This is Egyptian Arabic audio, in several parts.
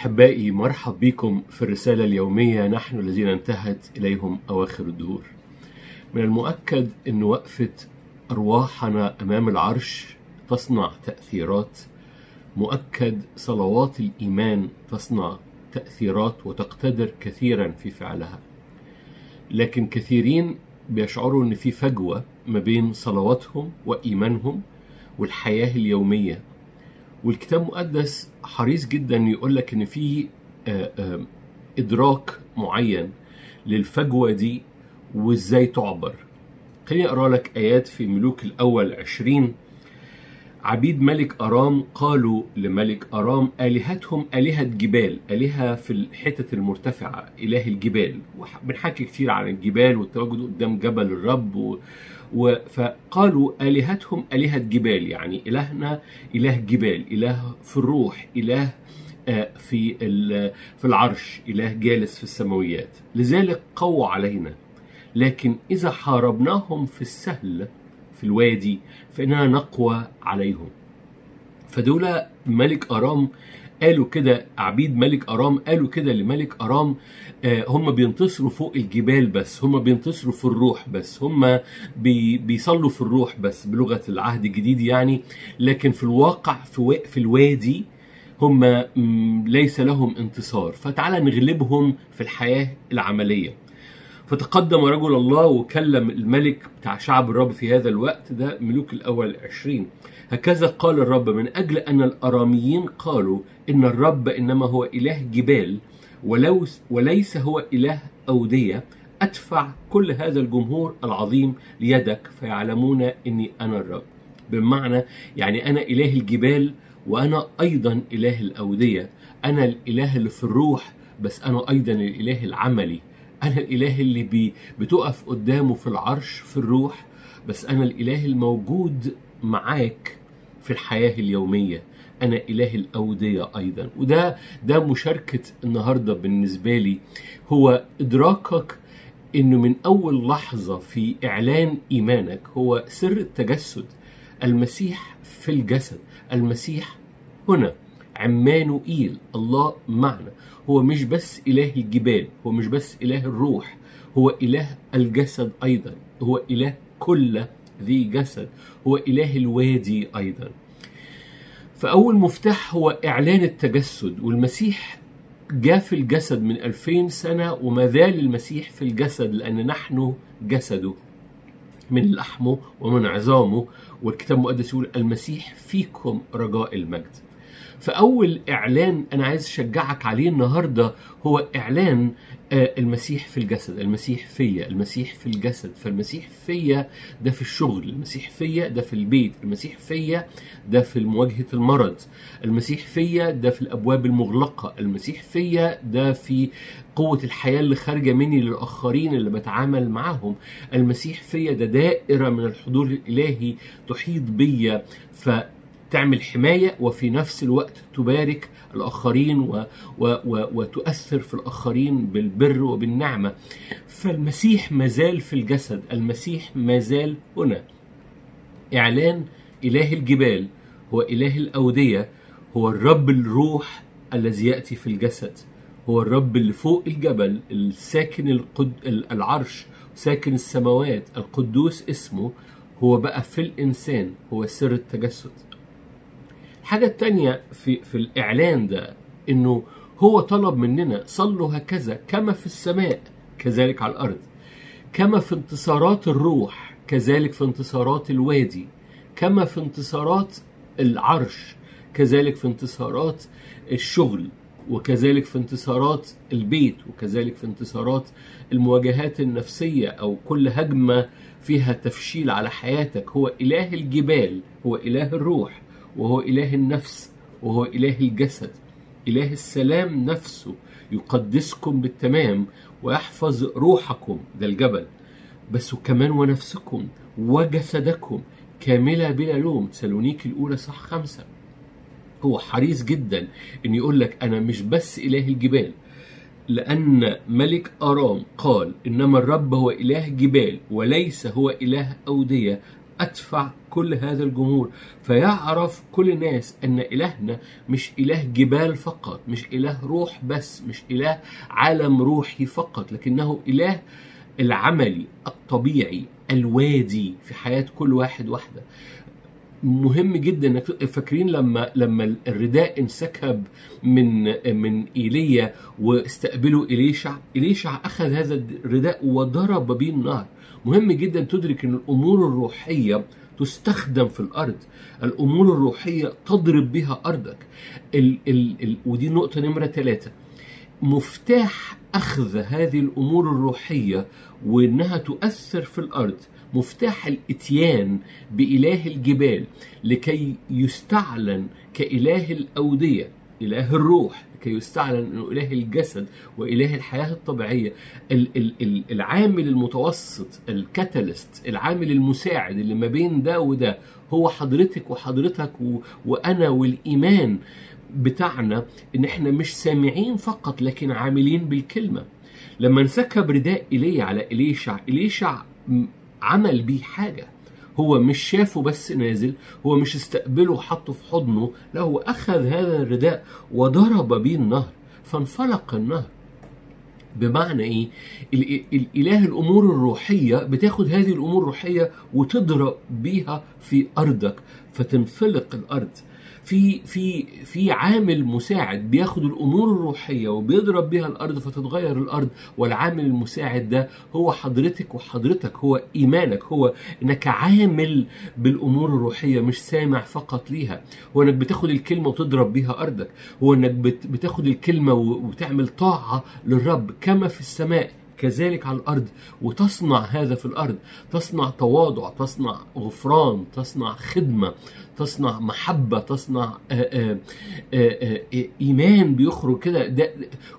أحبائي مرحب بكم في الرسالة اليومية نحن الذين انتهت إليهم أواخر الدهور من المؤكد أن وقفة أرواحنا أمام العرش تصنع تأثيرات مؤكد صلوات الإيمان تصنع تأثيرات وتقتدر كثيرا في فعلها لكن كثيرين بيشعروا أن في فجوة ما بين صلواتهم وإيمانهم والحياة اليومية والكتاب المقدس حريص جدا يقول لك ان في آه، آه، ادراك معين للفجوه دي وازاي تعبر خليني اقرا لك ايات في ملوك الاول عشرين عبيد ملك ارام قالوا لملك ارام الهتهم الهه جبال الهه في الحتت المرتفعه اله الجبال وبنحكي كتير عن الجبال والتواجد قدام جبل الرب و... و... فقالوا الهتهم الهه جبال يعني الهنا اله جبال اله في الروح اله آه، في ال- في العرش اله جالس في السماويات لذلك قووا علينا لكن اذا حاربناهم في السهل في الوادي فاننا نقوى عليهم فدول ملك ارام قالوا كده عبيد ملك ارام قالوا كده لملك ارام آه، هم بينتصروا فوق الجبال بس هم بينتصروا في الروح بس هم بي بيصلوا في الروح بس بلغه العهد الجديد يعني لكن في الواقع في, وا- في الوادي هم مم، ليس لهم انتصار فتعالى نغلبهم في الحياه العمليه فتقدم رجل الله وكلم الملك بتاع شعب الرب في هذا الوقت ده ملوك الأول عشرين هكذا قال الرب من أجل أن الأراميين قالوا إن الرب إنما هو إله جبال ولو وليس هو إله أودية أدفع كل هذا الجمهور العظيم ليدك فيعلمون إني أنا الرب بمعنى يعني أنا إله الجبال وأنا أيضا إله الأودية أنا الإله اللي في الروح بس أنا أيضا الإله العملي أنا الإله اللي بي بتقف قدامه في العرش في الروح بس أنا الإله الموجود معاك في الحياة اليومية أنا إله الأودية أيضا وده ده مشاركة النهاردة بالنسبة لي هو إدراكك إنه من أول لحظة في إعلان إيمانك هو سر التجسد المسيح في الجسد المسيح هنا عمانوئيل الله معنا هو مش بس إله الجبال هو مش بس إله الروح هو إله الجسد أيضا هو إله كل ذي جسد هو إله الوادي أيضا فأول مفتاح هو إعلان التجسد والمسيح جاء في الجسد من ألفين سنة وما زال المسيح في الجسد لأن نحن جسده من لحمه ومن عظامه والكتاب المقدس يقول المسيح فيكم رجاء المجد فأول إعلان أنا عايز أشجعك عليه النهاردة هو إعلان آه، المسيح في الجسد المسيح فيا المسيح في الجسد فالمسيح فيا ده في الشغل المسيح فيا ده في البيت المسيح فيا ده في مواجهة المرض المسيح فيا ده في الأبواب المغلقة المسيح فيا ده في قوة الحياة اللي خارجة مني للآخرين اللي بتعامل معاهم المسيح فيا ده دائرة من الحضور الإلهي تحيط بيا فتعمل حماية وفي نفس الوقت تبارك الآخرين و و و وتؤثر في الآخرين بالبر وبالنعمة فالمسيح مازال في الجسد المسيح مازال هنا إعلان إله الجبال هو إله الأودية هو الرب الروح الذي يأتي في الجسد هو الرب اللي فوق الجبل الساكن القد... العرش ساكن السماوات القدوس اسمه هو بقى في الإنسان هو سر التجسد الحاجة التانية في, في الإعلان ده إنه هو طلب مننا صلوا هكذا كما في السماء كذلك على الأرض كما في انتصارات الروح كذلك في انتصارات الوادي كما في انتصارات العرش كذلك في انتصارات الشغل وكذلك في انتصارات البيت وكذلك في انتصارات المواجهات النفسية أو كل هجمة فيها تفشيل على حياتك هو إله الجبال هو إله الروح وهو إله النفس وهو إله الجسد إله السلام نفسه يقدسكم بالتمام ويحفظ روحكم ده الجبل بس كمان ونفسكم وجسدكم كاملة بلا لوم سالونيك الأولى صح خمسة هو حريص جدا ان يقول لك انا مش بس اله الجبال لان ملك ارام قال انما الرب هو اله جبال وليس هو اله اوديه أدفع كل هذا الجمهور فيعرف كل الناس أن إلهنا مش إله جبال فقط مش إله روح بس مش إله عالم روحي فقط لكنه إله العملي الطبيعي الوادي في حياة كل واحد واحدة مهم جدا انك فاكرين لما لما الرداء انسكب من من ايليا واستقبله اليشع اليشع اخذ هذا الرداء وضرب به النار مهم جدا تدرك ان الامور الروحيه تستخدم في الارض الامور الروحيه تضرب بها ارضك ال ال ال ودي نقطه نمره ثلاثه مفتاح اخذ هذه الامور الروحيه وانها تؤثر في الارض مفتاح الاتيان باله الجبال لكي يستعلن كاله الاوديه اله الروح لكي يستعلن انه اله الجسد واله الحياه الطبيعيه ال- ال- ال- العامل المتوسط الكاتاليست العامل المساعد اللي ما بين ده وده هو حضرتك وحضرتك و... وانا والايمان بتاعنا ان احنا مش سامعين فقط لكن عاملين بالكلمه لما انسكب رداء ايليا على اليشع اليشع م- عمل بيه حاجه هو مش شافه بس نازل هو مش استقبله وحطه في حضنه لا هو اخذ هذا الرداء وضرب بيه النهر فانفلق النهر بمعنى ايه ال- ال- الاله الامور الروحيه بتاخد هذه الامور الروحيه وتضرب بيها في ارضك فتنفلق الارض في في في عامل مساعد بياخد الامور الروحيه وبيضرب بيها الارض فتتغير الارض والعامل المساعد ده هو حضرتك وحضرتك هو ايمانك هو انك عامل بالامور الروحيه مش سامع فقط ليها هو انك بتاخد الكلمه وتضرب بيها ارضك هو انك بت- بتاخد الكلمه و- وتعمل طاعه للرب كما في السماء كذلك على الارض وتصنع هذا في الارض تصنع تواضع تصنع غفران تصنع خدمه تصنع محبه تصنع آآ آآ آآ ايمان بيخرج كده ده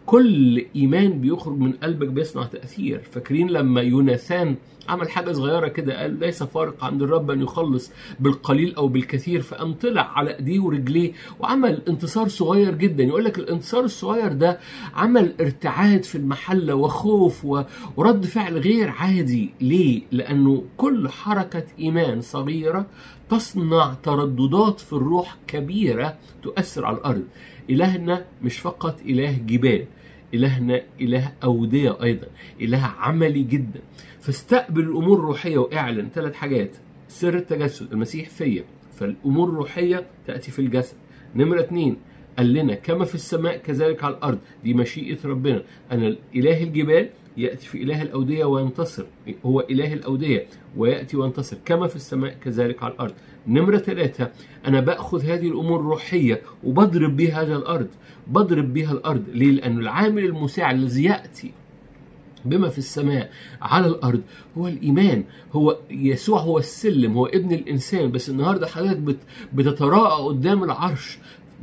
كل ايمان بيخرج من قلبك بيصنع تاثير فاكرين لما يوناثان عمل حاجه صغيره كده قال ليس فارق عند الرب ان يخلص بالقليل او بالكثير فقام طلع على ايديه ورجليه وعمل انتصار صغير جدا يقول لك الانتصار الصغير ده عمل ارتعاد في المحله وخوف و- ورد فعل غير عادي ليه لانه كل حركه ايمان صغيره تصنع ترددات في الروح كبيره تؤثر على الارض الهنا مش فقط اله جبال إلهنا إله أودية أيضا إله عملي جدا فاستقبل الأمور الروحية واعلن ثلاث حاجات سر التجسد المسيح فيا فالأمور الروحية تأتي في الجسد نمرة اتنين قال لنا كما في السماء كذلك على الأرض دي مشيئة ربنا أنا إله الجبال يأتي في إله الأودية وينتصر هو إله الأودية ويأتي وينتصر كما في السماء كذلك على الأرض نمرة ثلاثة أنا بأخذ هذه الأمور الروحية وبضرب بها هذا الأرض بضرب بها الأرض ليه؟ لأن العامل المساعد الذي يأتي بما في السماء على الارض هو الايمان هو يسوع هو السلم هو ابن الانسان بس النهارده حضرتك بت بتتراءى قدام العرش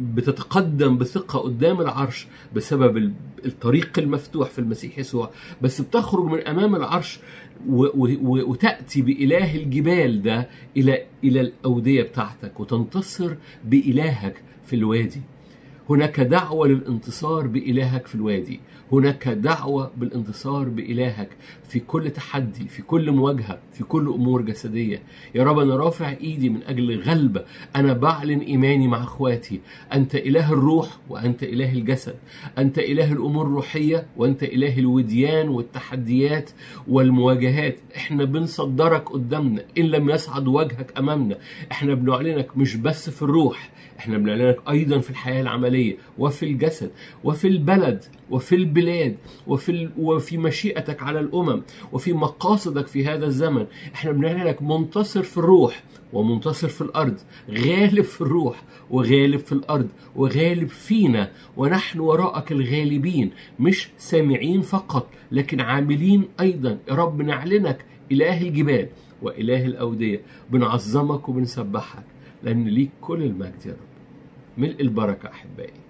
بتتقدم بثقه قدام العرش بسبب ال- الطريق المفتوح في المسيح يسوع بس بتخرج من امام العرش و و و وتاتي باله الجبال ده الى الى الاوديه بتاعتك وتنتصر بالهك في الوادي هناك دعوة للانتصار بإلهك في الوادي هناك دعوة بالانتصار بإلهك في كل تحدي في كل مواجهة في كل أمور جسدية يا رب أنا رافع إيدي من أجل غلبة أنا بعلن إيماني مع أخواتي أنت إله الروح وأنت إله الجسد أنت إله الأمور الروحية وأنت إله الوديان والتحديات والمواجهات إحنا بنصدرك قدامنا إن لم يصعد وجهك أمامنا إحنا بنعلنك مش بس في الروح احنا بنعلنك ايضا في الحياه العمليه وفي الجسد وفي البلد وفي البلاد وفي ال... وفي مشيئتك على الامم وفي مقاصدك في هذا الزمن احنا بنعلنك منتصر في الروح ومنتصر في الارض غالب في الروح وغالب في الارض وغالب فينا ونحن وراءك الغالبين مش سامعين فقط لكن عاملين ايضا يا رب نعلنك اله الجبال واله الاوديه بنعظمك وبنسبحك لان ليك كل المجد يا رب ملء البركه احبائي